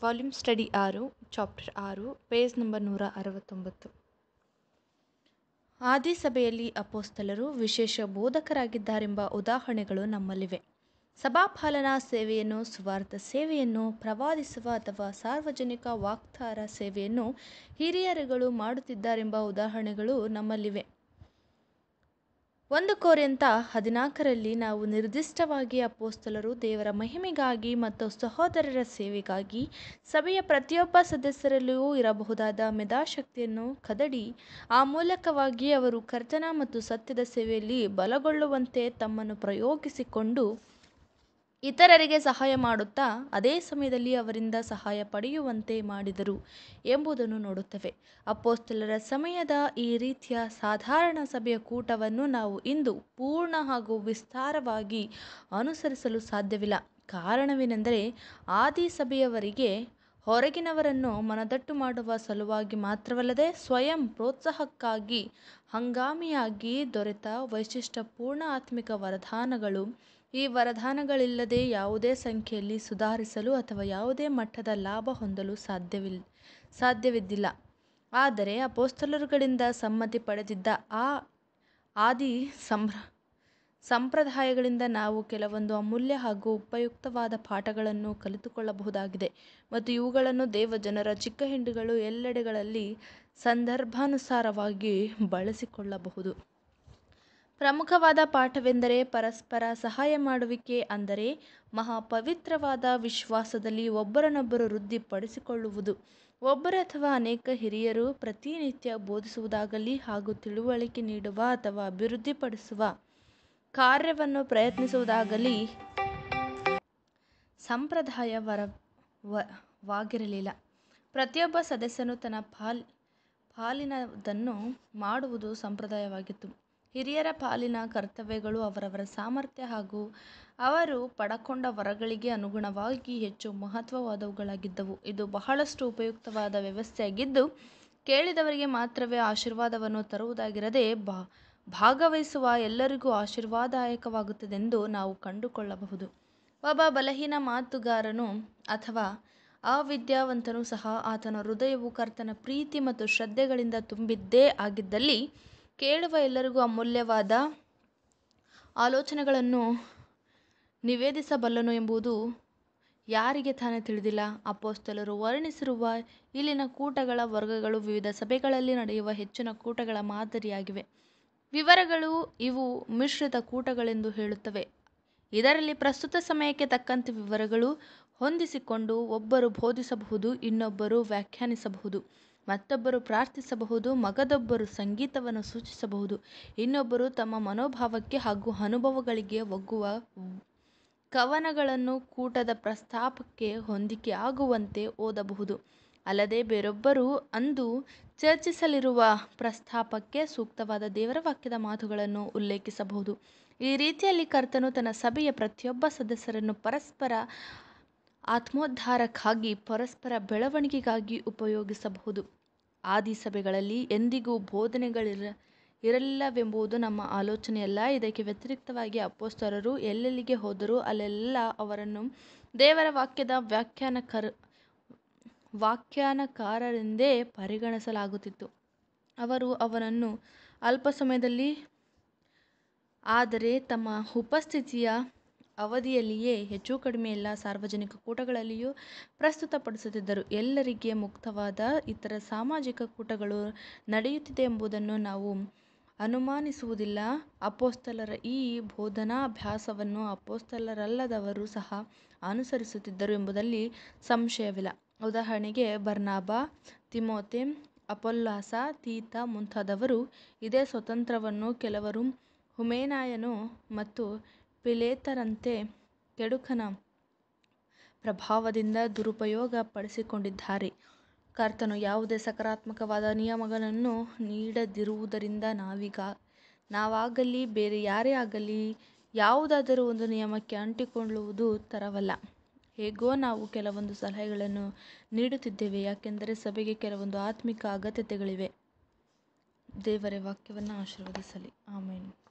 volume study ಆರು chapter ಆರು page number ನೂರ ಅರವತ್ತೊಂಬತ್ತು ಆದಿ ಸಭೆಯಲ್ಲಿ ಅಪೋಸ್ತಲರು ವಿಶೇಷ ಬೋಧಕರಾಗಿದ್ದಾರೆಂಬ ಉದಾಹರಣೆಗಳು ನಮ್ಮಲ್ಲಿವೆ ಸಭಾಪಾಲನಾ ಸೇವೆಯನ್ನು ಸುವಾರ್ಥ ಸೇವೆಯನ್ನು ಪ್ರವಾದಿಸುವ ಅಥವಾ ಸಾರ್ವಜನಿಕ ವಾಕ್ತಾರ ಸೇವೆಯನ್ನು ಹಿರಿಯರುಗಳು ಮಾಡುತ್ತಿದ್ದಾರೆಂಬ ಉದಾಹರಣೆಗಳು ನಮ್ಮಲ್ಲಿವೆ ಒಂದು ಕೋರ್ಯಂತ ಹದಿನಾಲ್ಕರಲ್ಲಿ ನಾವು ನಿರ್ದಿಷ್ಟವಾಗಿ ಅಪೋಸ್ತಲರು ದೇವರ ಮಹಿಮೆಗಾಗಿ ಮತ್ತು ಸಹೋದರರ ಸೇವೆಗಾಗಿ ಸಭೆಯ ಪ್ರತಿಯೊಬ್ಬ ಸದಸ್ಯರಲ್ಲೂ ಇರಬಹುದಾದ ಮೇಧಾಶಕ್ತಿಯನ್ನು ಕದಡಿ ಆ ಮೂಲಕವಾಗಿ ಅವರು ಕರ್ತನ ಮತ್ತು ಸತ್ಯದ ಸೇವೆಯಲ್ಲಿ ಬಲಗೊಳ್ಳುವಂತೆ ತಮ್ಮನ್ನು ಪ್ರಯೋಗಿಸಿಕೊಂಡು ಇತರರಿಗೆ ಸಹಾಯ ಮಾಡುತ್ತಾ ಅದೇ ಸಮಯದಲ್ಲಿ ಅವರಿಂದ ಸಹಾಯ ಪಡೆಯುವಂತೆ ಮಾಡಿದರು ಎಂಬುದನ್ನು ನೋಡುತ್ತೇವೆ ಅಪೋಸ್ತಲರ ಸಮಯದ ಈ ರೀತಿಯ ಸಾಧಾರಣ ಸಭೆಯ ಕೂಟವನ್ನು ನಾವು ಇಂದು ಪೂರ್ಣ ಹಾಗೂ ವಿಸ್ತಾರವಾಗಿ ಅನುಸರಿಸಲು ಸಾಧ್ಯವಿಲ್ಲ ಕಾರಣವೇನೆಂದರೆ ಆದಿ ಸಭೆಯವರಿಗೆ ಹೊರಗಿನವರನ್ನು ಮನದಟ್ಟು ಮಾಡುವ ಸಲುವಾಗಿ ಮಾತ್ರವಲ್ಲದೆ ಸ್ವಯಂ ಪ್ರೋತ್ಸಾಹಕ್ಕಾಗಿ ಹಂಗಾಮಿಯಾಗಿ ದೊರೆತ ವೈಶಿಷ್ಟ್ಯಪೂರ್ಣ ಆತ್ಮಿಕ ವರದಾನಗಳು ಈ ವರದಾನಗಳಿಲ್ಲದೆ ಯಾವುದೇ ಸಂಖ್ಯೆಯಲ್ಲಿ ಸುಧಾರಿಸಲು ಅಥವಾ ಯಾವುದೇ ಮಟ್ಟದ ಲಾಭ ಹೊಂದಲು ಸಾಧ್ಯವಿಲ್ಲ ಸಾಧ್ಯವಿದ್ದಿಲ್ಲ ಆದರೆ ಅಪೋಸ್ತಲರುಗಳಿಂದ ಸಮ್ಮತಿ ಪಡೆದಿದ್ದ ಆ ಆದಿ ಸಂಭ್ರ ಸಂಪ್ರದಾಯಗಳಿಂದ ನಾವು ಕೆಲವೊಂದು ಅಮೂಲ್ಯ ಹಾಗೂ ಉಪಯುಕ್ತವಾದ ಪಾಠಗಳನ್ನು ಕಲಿತುಕೊಳ್ಳಬಹುದಾಗಿದೆ ಮತ್ತು ಇವುಗಳನ್ನು ದೇವಜನರ ಚಿಕ್ಕ ಹಿಂಡುಗಳು ಎಲ್ಲೆಡೆಗಳಲ್ಲಿ ಸಂದರ್ಭಾನುಸಾರವಾಗಿ ಬಳಸಿಕೊಳ್ಳಬಹುದು ಪ್ರಮುಖವಾದ ಪಾಠವೆಂದರೆ ಪರಸ್ಪರ ಸಹಾಯ ಮಾಡುವಿಕೆ ಅಂದರೆ ಮಹಾಪವಿತ್ರವಾದ ವಿಶ್ವಾಸದಲ್ಲಿ ಒಬ್ಬರನ್ನೊಬ್ಬರು ವೃದ್ಧಿಪಡಿಸಿಕೊಳ್ಳುವುದು ಒಬ್ಬರು ಅಥವಾ ಅನೇಕ ಹಿರಿಯರು ಪ್ರತಿನಿತ್ಯ ಬೋಧಿಸುವುದಾಗಲಿ ಹಾಗೂ ತಿಳುವಳಿಕೆ ನೀಡುವ ಅಥವಾ ಅಭಿವೃದ್ಧಿಪಡಿಸುವ ಕಾರ್ಯವನ್ನು ಪ್ರಯತ್ನಿಸುವುದಾಗಲಿ ಸಂಪ್ರದಾಯ ವರವಾಗಿರಲಿಲ್ಲ ಪ್ರತಿಯೊಬ್ಬ ಸದಸ್ಯನು ತನ್ನ ಪಾಲ್ ಪಾಲಿನದನ್ನು ಮಾಡುವುದು ಸಂಪ್ರದಾಯವಾಗಿತ್ತು ಹಿರಿಯರ ಪಾಲಿನ ಕರ್ತವ್ಯಗಳು ಅವರವರ ಸಾಮರ್ಥ್ಯ ಹಾಗೂ ಅವರು ಪಡಕೊಂಡ ವರಗಳಿಗೆ ಅನುಗುಣವಾಗಿ ಹೆಚ್ಚು ಮಹತ್ವವಾದವುಗಳಾಗಿದ್ದವು ಇದು ಬಹಳಷ್ಟು ಉಪಯುಕ್ತವಾದ ವ್ಯವಸ್ಥೆಯಾಗಿದ್ದು ಕೇಳಿದವರಿಗೆ ಮಾತ್ರವೇ ಆಶೀರ್ವಾದವನ್ನು ತರುವುದಾಗಿರದೆ ಬಾ ಭಾಗವಹಿಸುವ ಎಲ್ಲರಿಗೂ ಆಶೀರ್ವಾದದಾಯಕವಾಗುತ್ತದೆಂದು ನಾವು ಕಂಡುಕೊಳ್ಳಬಹುದು ಒಬ್ಬ ಬಲಹೀನ ಮಾತುಗಾರನು ಅಥವಾ ಅವಿದ್ಯಾವಂತನು ಸಹ ಆತನ ಹೃದಯವು ಕರ್ತನ ಪ್ರೀತಿ ಮತ್ತು ಶ್ರದ್ಧೆಗಳಿಂದ ತುಂಬಿದ್ದೇ ಆಗಿದ್ದಲ್ಲಿ ಕೇಳುವ ಎಲ್ಲರಿಗೂ ಅಮೂಲ್ಯವಾದ ಆಲೋಚನೆಗಳನ್ನು ನಿವೇದಿಸಬಲ್ಲನು ಎಂಬುದು ಯಾರಿಗೆ ತಾನೇ ತಿಳಿದಿಲ್ಲ ಅಪೋಸ್ತಲರು ವರ್ಣಿಸಿರುವ ಇಲ್ಲಿನ ಕೂಟಗಳ ವರ್ಗಗಳು ವಿವಿಧ ಸಭೆಗಳಲ್ಲಿ ನಡೆಯುವ ಹೆಚ್ಚಿನ ಕೂಟಗಳ ಮಾದರಿಯಾಗಿವೆ ವಿವರಗಳು ಇವು ಮಿಶ್ರಿತ ಕೂಟಗಳೆಂದು ಹೇಳುತ್ತವೆ ಇದರಲ್ಲಿ ಪ್ರಸ್ತುತ ಸಮಯಕ್ಕೆ ತಕ್ಕಂತೆ ವಿವರಗಳು ಹೊಂದಿಸಿಕೊಂಡು ಒಬ್ಬರು ಬೋಧಿಸಬಹುದು ಇನ್ನೊಬ್ಬರು ವ್ಯಾಖ್ಯಾನಿಸಬಹುದು ಮತ್ತೊಬ್ಬರು ಪ್ರಾರ್ಥಿಸಬಹುದು ಮಗದೊಬ್ಬರು ಸಂಗೀತವನ್ನು ಸೂಚಿಸಬಹುದು ಇನ್ನೊಬ್ಬರು ತಮ್ಮ ಮನೋಭಾವಕ್ಕೆ ಹಾಗೂ ಅನುಭವಗಳಿಗೆ ಒಗ್ಗುವ ಕವನಗಳನ್ನು ಕೂಟದ ಪ್ರಸ್ತಾಪಕ್ಕೆ ಹೊಂದಿಕೆ ಆಗುವಂತೆ ಓದಬಹುದು ಅಲ್ಲದೆ ಬೇರೊಬ್ಬರು ಅಂದು ಚರ್ಚಿಸಲಿರುವ ಪ್ರಸ್ತಾಪಕ್ಕೆ ಸೂಕ್ತವಾದ ದೇವರ ವಾಕ್ಯದ ಮಾತುಗಳನ್ನು ಉಲ್ಲೇಖಿಸಬಹುದು ಈ ರೀತಿಯಲ್ಲಿ ಕರ್ತನು ತನ್ನ ಸಭೆಯ ಪ್ರತಿಯೊಬ್ಬ ಸದಸ್ಯರನ್ನು ಪರಸ್ಪರ ಆತ್ಮೋದ್ಧಾರಕ್ಕಾಗಿ ಪರಸ್ಪರ ಬೆಳವಣಿಗೆಗಾಗಿ ಉಪಯೋಗಿಸಬಹುದು ಆದಿ ಸಭೆಗಳಲ್ಲಿ ಎಂದಿಗೂ ಬೋಧನೆಗಳಿರ ಇರಲಿಲ್ಲವೆಂಬುದು ನಮ್ಮ ಆಲೋಚನೆಯಲ್ಲ ಇದಕ್ಕೆ ವ್ಯತಿರಿಕ್ತವಾಗಿ ಅಪೋಸ್ತಲರು ಎಲ್ಲೆಲ್ಲಿಗೆ ಹೋದರೂ ಅಲ್ಲೆಲ್ಲ ಅವರನ್ನು ದೇವರ ವಾಕ್ಯದ ವ್ಯಾಖ್ಯಾನಕರ ವ್ಯಾಖ್ಯಾನಕಾರರೆಂದೇ ಪರಿಗಣಿಸಲಾಗುತ್ತಿತ್ತು ಅವರು ಅವನನ್ನು ಅಲ್ಪ ಸಮಯದಲ್ಲಿ ಆದರೆ ತಮ್ಮ ಉಪಸ್ಥಿತಿಯ ಅವಧಿಯಲ್ಲಿಯೇ ಹೆಚ್ಚು ಕಡಿಮೆ ಎಲ್ಲ ಸಾರ್ವಜನಿಕ ಕೂಟಗಳಲ್ಲಿಯೂ ಪ್ರಸ್ತುತಪಡಿಸುತ್ತಿದ್ದರು ಎಲ್ಲರಿಗೆ ಮುಕ್ತವಾದ ಇತರ ಸಾಮಾಜಿಕ ಕೂಟಗಳು ನಡೆಯುತ್ತಿದೆ ಎಂಬುದನ್ನು ನಾವು ಅನುಮಾನಿಸುವುದಿಲ್ಲ ಅಪೋಸ್ತಲರ ಈ ಬೋಧನಾಭ್ಯಾಸವನ್ನು ಅಪೋಸ್ತಲರಲ್ಲದವರು ಸಹ ಅನುಸರಿಸುತ್ತಿದ್ದರು ಎಂಬುದರಲ್ಲಿ ಸಂಶಯವಿಲ್ಲ ಉದಾಹರಣೆಗೆ ಬರ್ನಾಬ ತಿಮೋತೆ ಅಪೊಲ್ಲಾಸ ತೀತ ಮುಂತಾದವರು ಇದೇ ಸ್ವತಂತ್ರವನ್ನು ಕೆಲವರು ಹುಮೇನಾಯನು ಮತ್ತು ಪಿಲೇತರಂತೆ ಕೆಡುಕನ ಪ್ರಭಾವದಿಂದ ದುರುಪಯೋಗ ಪಡಿಸಿಕೊಂಡಿದ್ದಾರೆ ಕರ್ತನು ಯಾವುದೇ ಸಕಾರಾತ್ಮಕವಾದ ನಿಯಮಗಳನ್ನು ನೀಡದಿರುವುದರಿಂದ ನಾವೀಗ ನಾವಾಗಲಿ ಬೇರೆ ಯಾರೇ ಆಗಲಿ ಯಾವುದಾದರೂ ಒಂದು ನಿಯಮಕ್ಕೆ ಅಂಟಿಕೊಳ್ಳುವುದು ತರವಲ್ಲ ಹೇಗೋ ನಾವು ಕೆಲವೊಂದು ಸಲಹೆಗಳನ್ನು ನೀಡುತ್ತಿದ್ದೇವೆ ಯಾಕೆಂದರೆ ಸಭೆಗೆ ಕೆಲವೊಂದು ಆತ್ಮಿಕ ಅಗತ್ಯತೆಗಳಿವೆ ದೇವರ ವಾಕ್ಯವನ್ನು ಆಶೀರ್ವದಿಸಲಿ ಆಮೇಲೆ